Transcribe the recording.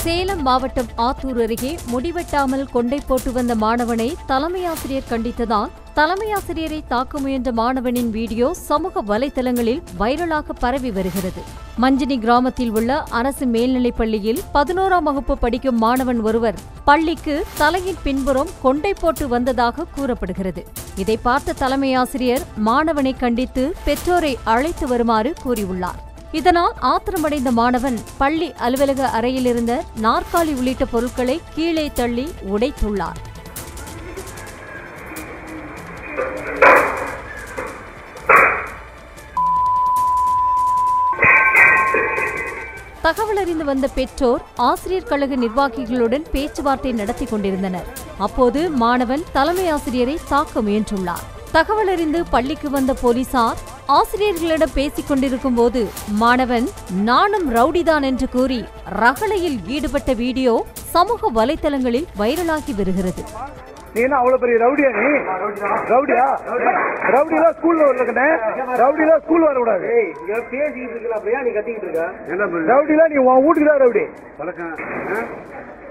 சேலம் மாவட்டம் ஆத்தூர் அருகே முடிவெட்டாமல் கொண்டை போட்டு வந்த மாணவனை தலைமையாசிரியர் கண்டித்ததால் தலைமையாசிரியரை தாக்க முயன்ற மாணவனின் வீடியோ சமூக வலைதளங்களில் வைரலாக பரவி வருகிறது மஞ்சினி கிராமத்தில் உள்ள அரசு மேல்நிலைப் பள்ளியில் பதினோராம் வகுப்பு படிக்கும் மாணவன் ஒருவர் பள்ளிக்கு தலையின் பின்புறம் கொண்டை போட்டு வந்ததாக கூறப்படுகிறது இதை பார்த்த தலைமையாசிரியர் மாணவனை கண்டித்து பெற்றோரை அழைத்து வருமாறு கூறியுள்ளார் இதனால் ஆத்திரமடைந்த மாணவன் பள்ளி அலுவலக அறையில் இருந்த நாற்காலி உள்ளிட்ட பொருட்களை கீழே தள்ளி உடைத்துள்ளார் தகவல் அறிந்து வந்த பெற்றோர் ஆசிரியர் கழக நிர்வாகிகளுடன் பேச்சுவார்த்தை நடத்தி கொண்டிருந்தனர் அப்போது மாணவன் தலைமை ஆசிரியரை தாக்க முயன்றுள்ளார் தகவல் அறிந்து பள்ளிக்கு வந்த போலீசார் ஆசிரியர்களிடம் பேசிக் கொண்டிருக்கும் போது மாணவன் நானும் ரவுடிதான் என்று கூறி ரகளையில் ஈடுபட்ட வீடியோ சமூக வலைதளங்களில் வைரலாகி வருகிறது நீ என்ன அவ்வளவு பெரிய ரவுடியா நீ ரவுடியா ரவுடிலாம் ஸ்கூல்ல வரலக்கண்ணே ரவுடிலாம் ஸ்கூல் வரக்கூடாது பேசிக்கிட்டு இருக்கலாம் அப்படியா நீ கத்திக்கிட்டு இருக்க ரவுடிலாம் நீ உன் வீட்டுக்கு தான் ரவுடி